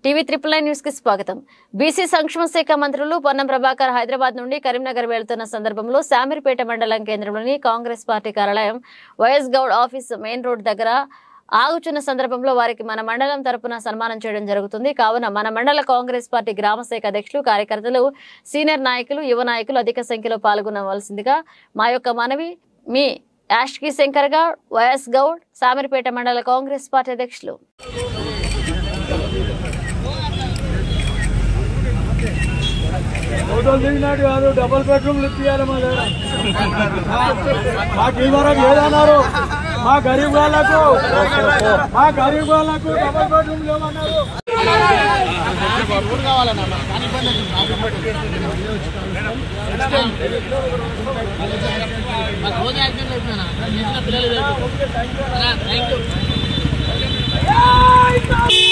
TV triple nine news కి స్వాగతం BC సంక్షేమ శాఖ మంత్రులు పొన్నం ప్రభాకర్ హైదరాబాద్ నుండి కరీంనగర్ వెళ్తున్న సందర్భంలో శామీర్పేట మండలం కేంద్రంలోని కాంగ్రెస్ పార్టీ కార్యాలయం YS Goud office main road దగ్గర ఆగుచున్న సందర్భంలో వారికి మన మండలం తరపున సన్మానం చేయడం జరుగుతుంది కావున మన మండల కాంగ్రెస్ పార్టీ గ్రామ శాఖ అధ్యక్షులు కార్యకర్తలు సీనియర్ నాయకులు యువ నాయకులు అధిక సంఖ్యలో పాల్గొనవలసిందిగా మా యొక్క మనవి మీ యాష్కి శంకర్ గౌడ్ వైఎస్ గౌడ్ సామిరిపేట మండల కాంగ్రెస్ పార్టీ అధ్యక్షులు ఫోటోలు దిగినట్టు కాదు డబుల్ బెడ్రూమ్లు ఇప్పియాలి మా దగ్గర మాకు ఈ వరకు ఏదన్నారు మా గరీబ్ వాళ్ళకు మా గరీబ్ వాళ్ళకు డబుల్ బెడ్రూమ్లు ఏమన్నారు రోజు యాక్సిడెంట్ అయిపోయినా పిల్లలు థ్యాంక్ యూ